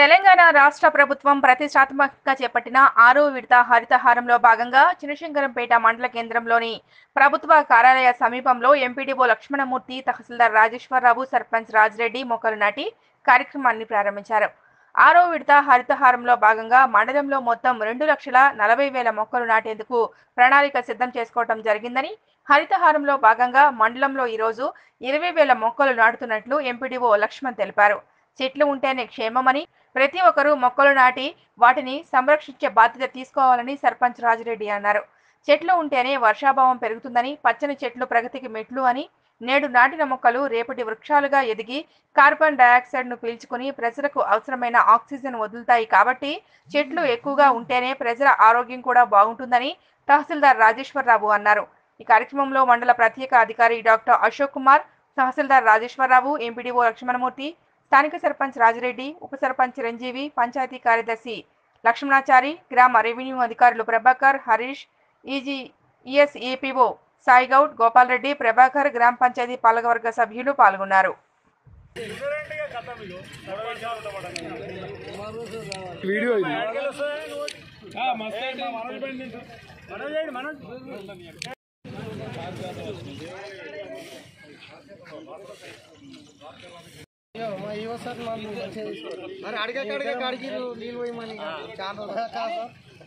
తెలంగాణ రాష్ట్ర ప్రభుత్వం ప్రతిష్టాత్మకంగా చేపట్టిన ఆరో విడత హరితహారంలో భాగంగా చినశంకరంపేట మండల కేంద్రంలోని ప్రభుత్వ కార్యాలయ సమీపంలో ఎంపీడీఓ లక్ష్మణమూర్తి తహసీల్దార్ రాజేశ్వరరావు సర్పంచ్ రాజిరెడ్డి మొక్కలు నాటి కార్యక్రమాన్ని ప్రారంభించారు ఆరో విడత హరితహారంలో భాగంగా మండలంలో మొత్తం రెండు లక్షల నలభై వేల మొక్కలు నాటేందుకు ప్రణాళిక సిద్ధం చేసుకోవడం జరిగిందని హరితహారంలో భాగంగా మండలంలో ఈరోజు ఇరవై వేల మొక్కలు నాటుతున్నట్లు ఎంపీడీఓ లక్ష్మణ్ తెలిపారు చెట్లు ఉంటేనే క్షేమమని ప్రతి ఒక్కరూ మొక్కలు నాటి వాటిని సంరక్షించే బాధ్యత తీసుకోవాలని సర్పంచ్ రాజిరెడ్డి అన్నారు చెట్లు ఉంటేనే వర్షాభావం పెరుగుతుందని పచ్చని చెట్లు ప్రగతికి మెట్లు అని నేడు నాటిన మొక్కలు రేపటి వృక్షాలుగా ఎదిగి కార్బన్ డయాక్సైడ్ ను పీల్చుకుని ప్రజలకు అవసరమైన ఆక్సిజన్ వదులుతాయి కాబట్టి చెట్లు ఎక్కువగా ఉంటేనే ప్రజల ఆరోగ్యం కూడా బాగుంటుందని తహసీల్దార్ రాజేశ్వరరావు అన్నారు ఈ కార్యక్రమంలో మండల ప్రత్యేక అధికారి డాక్టర్ అశోక్ కుమార్ తహసీల్దార్ రాజేశ్వరరావు ఎంపీడీఓ లక్ష్మణమూర్తి స్థానిక సర్పంచ్ రాజిరెడ్డి ఉప సర్పంచ్ చిరంజీవి పంచాయతీ కార్యదర్శి లక్ష్మణాచారి గ్రామ రెవెన్యూ అధికారులు Prabhakar Harish EG ES APO Saigoud Gopal Reddy Prabhakar గ్రామ పంచాయతీ పాలకవర్గ సభ్యులు పాల్గొన్నారు వీడియో ఇది మరి అడిగక అడిగక అడిగి నీళ్ళు పోయమని చాలా రోజులు కాదు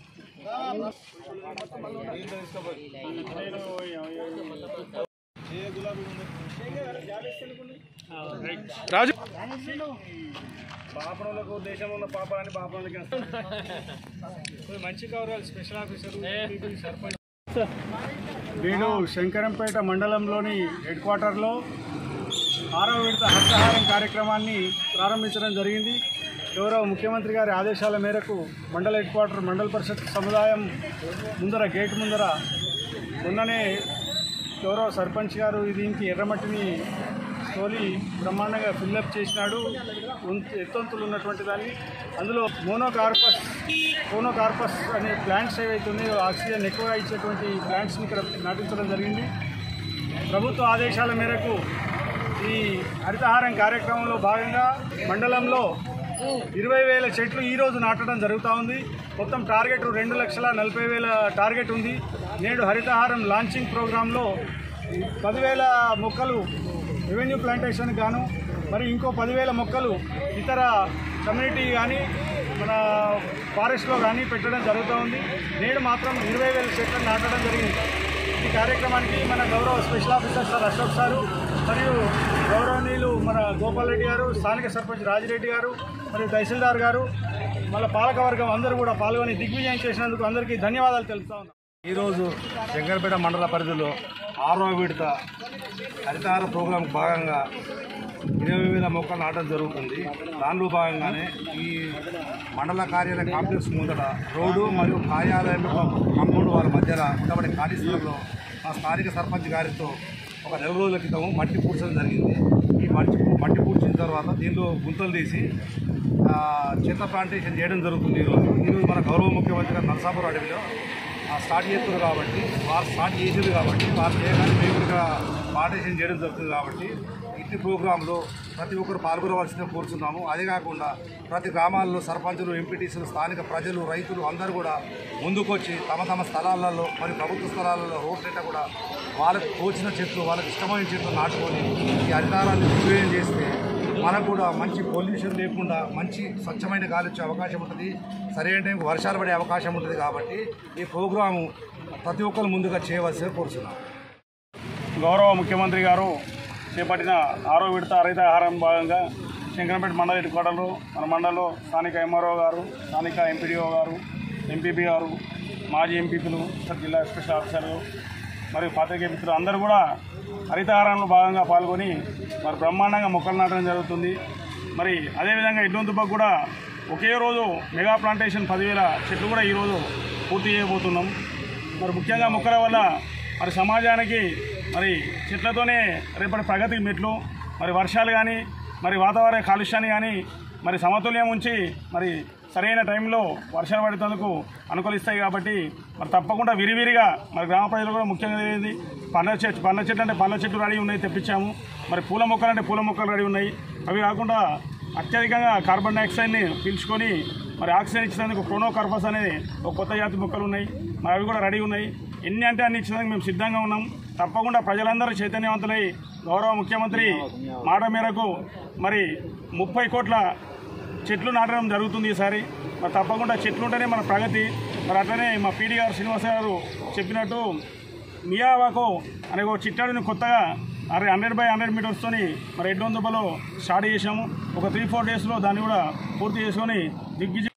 రాజు పాపనులకు దేశంలో ఉన్న పాపాలని పాపనులకి మంచి గౌరవాలు స్పెషల్ ఆఫీసర్ సర్పంచ్ నేను శంకరంపేట మండలంలోని హెడ్ క్వార్టర్లో ఆరవ విడత హస్తహారం కార్యక్రమాన్ని ప్రారంభించడం జరిగింది గౌరవ ముఖ్యమంత్రి గారి ఆదేశాల మేరకు మండల హెడ్ క్వార్టర్ మండల పరిషత్ సముదాయం ముందర గేట్ ముందర మొన్ననే గౌరవ సర్పంచ్ గారు దీనికి ఎర్రమట్టిని తోలి బ్రహ్మాండంగా ఫిల్అప్ చేసినాడు ఉన్- ఎత్తొంతులు ఉన్నటువంటి దాన్ని అందులో మోనోకార్పస్ మోనోకార్పస్ అనే ప్లాంట్స్ ఏవైతే ఉన్నాయో ఆక్సిజన్ ఎక్కువగా ఇచ్చేటువంటి ప్లాంట్స్ని ఇక్కడ నాటించడం జరిగింది ప్రభుత్వ ఆదేశాల మేరకు ఈ హరితహారం కార్యక్రమంలో భాగంగా మండలంలో ఇరవై వేల చెట్లు ఈ రోజు నాటడం జరుగుతూ ఉంది మొత్తం టార్గెట్ రెండు లక్షల నలభై వేల టార్గెట్ ఉంది నేడు హరితహారం లాంచింగ్ ప్రోగ్రాంలో పదివేల మొక్కలు రెవెన్యూ ప్లాంటేషన్ గాను మరి ఇంకో పదివేల మొక్కలు ఇతర కమ్యూనిటీ కానీ మన ఫారెస్ట్లో కానీ పెట్టడం జరుగుతూ ఉంది నేడు మాత్రం ఇరవై వేల చెట్లను నాటడం జరిగింది ఈ కార్యక్రమానికి మన గౌరవ special officer sir Ashok sir మరియు గౌరవనీయులు మన గోపాల్ రెడ్డి గారు స్థానిక సర్పంచ్ రాజిరెడ్డి గారు మరియు తహసీల్దార్ గారు మళ్ళీ పాలకవర్గం అందరూ కూడా పాల్గొని దిగ్విజయం చేసినందుకు అందరికీ ధన్యవాదాలు తెలుపుతా ఉన్నాను ఈరోజు శంకరపేట మండల పరిధిలో ఆరో విడత హరితహార ప్రోగ్రాం భాగంగా ఇరవై వేల మొక్కలు నాటడం జరుగుతుంది దానిలో భాగంగానే ఈ మండల కార్యాలయ కాంప్లెక్స్ ముందట రోడ్డు మరియు కార్యాలయం కాంపౌండ్ వారి మధ్యలో ఉండబడే ఖాళీ స్థలంలో మా స్థానిక సర్పంచ్ గారితో ఒక నెల రోజుల క్రితం మట్టి పూడ్చడం జరిగింది ఈ మట్టి మట్టి పూడ్చిన తర్వాత దీనిలో గుంతలు తీసి ఆ, చెత్త ప్లాంటేషన్ చేయడం జరుగుతుంది ఈరోజు ఈరోజు మన గౌరవ ముఖ్యమంత్రి గారు నరసాపురం అడవిలో ఆ, స్టార్ట్ చేస్తున్నారు కాబట్టి వారు స్టార్ట్ చేసేది కాబట్టి వారు చేయగానే మేము ఇక్కడ పార్టిషన్ చేయడం జరుగుతుంది కాబట్టి ఇట్టి ప్రోగ్రాంలో ప్రతి ఒక్కరు పాల్గొనవలసిందిగా కోరుతున్నాము అదే కాకుండా ప్రతి గ్రామాల్లో సర్పంచులు ఎంపీటీసీలు స్థానిక ప్రజలు రైతులు అందరూ కూడా ముందుకొచ్చి తమ తమ స్థలాలలో మరియు ప్రభుత్వ స్థలాలలో రోడ్లెంట కూడా వాళ్ళకి తోచిన చెట్లు వాళ్ళకి ఇష్టమైన చెట్లు నాటుకొని ఈ అధికారాన్ని దిగ్విజయం చేస్తే మనకు కూడా మంచి పొల్యూషన్ లేకుండా మంచి స్వచ్ఛమైన గాలి వచ్చే అవకాశం ఉంటుంది సరైన టైంకి వర్షాలు పడే అవకాశం ఉంటుంది కాబట్టి ఈ ప్రోగ్రాము ప్రతి ఒక్కరు ముందుగా చేయవలసి కోరుతున్నాం గౌరవ ముఖ్యమంత్రి గారు చేపట్టిన ఆరో విడత హరితహారం భాగంగా శంకరంపేట మండల హెడ్ క్వార్టర్లో మన మండలంలో స్థానిక ఎంఆర్ఓ గారు స్థానిక ఎంపీడీఓ గారు ఎంపీపీ గారు మాజీ ఎంపీపీలు ఇతర జిల్లా స్పెషల్ ఆఫీసర్లు మరియు పాత్రికేయ మిత్రులు అందరూ కూడా హరితహారంలో భాగంగా పాల్గొని మరి బ్రహ్మాండంగా మొక్కలు నాటడం జరుగుతుంది మరి అదేవిధంగా ఇడ్డొంతుపకు కూడా ఒకే రోజు మెగా ప్లాంటేషన్ పదివేల చెట్లు కూడా ఈరోజు పూర్తి చేయబోతున్నాం మరి ముఖ్యంగా మొక్కల వల్ల మరి సమాజానికి మరి చెట్లతోనే రేపటి ప్రగతికి మెట్లు మరి వర్షాలు కానీ మరి వాతావరణ కాలుష్యాన్ని కానీ మరి సమతుల్యం ఉంచి మరి సరైన టైంలో వర్షాలు పడేందుకు అనుకూలిస్తాయి కాబట్టి మరి తప్పకుండా విరివిరిగా మరి గ్రామ ప్రజలు కూడా ముఖ్యంగా ఏంది పండ్ల చెట్టు పండ్ల చెట్లు అంటే పండ్ల చెట్లు రెడీ ఉన్నాయి తెప్పించాము మరి పూల మొక్కలు అంటే పూల మొక్కలు రెడీ ఉన్నాయి అవి కాకుండా అత్యధికంగా కార్బన్ డైఆక్సైడ్ని పీల్చుకొని మరి ఆక్సిజన్ ఇచ్చినందుకు క్రోనోకార్పస్ అనేది ఒక కొత్త జాతి మొక్కలు ఉన్నాయి మరి అవి కూడా రెడీ ఉన్నాయి ఎన్ని అంటే అన్ని ఇచ్చినందుకు మేము సిద్ధంగా ఉన్నాం తప్పకుండా ప్రజలందరూ చైతన్యవంతులై గౌరవ ముఖ్యమంత్రి మాట మేరకు మరి ముప్పై కోట్ల చెట్లు నాటడం జరుగుతుంది ఈసారి మరి తప్పకుండా చెట్లు ఉంటేనే మన ప్రగతి మరి అట్లనే మా పీడీ గారు శ్రీనివాస గారు చెప్పినట్టు మియావాకో అనే ఒక చిట్టాడుని కొత్తగా అరే హండ్రెడ్ బై హండ్రెడ్ మీటర్స్తోని మరి ఎడ్డొందుబలో స్టార్ట్ చేసాము ఒక త్రీ ఫోర్ డేస్లో దాన్ని కూడా పూర్తి చేసుకొని దిగ్విజయం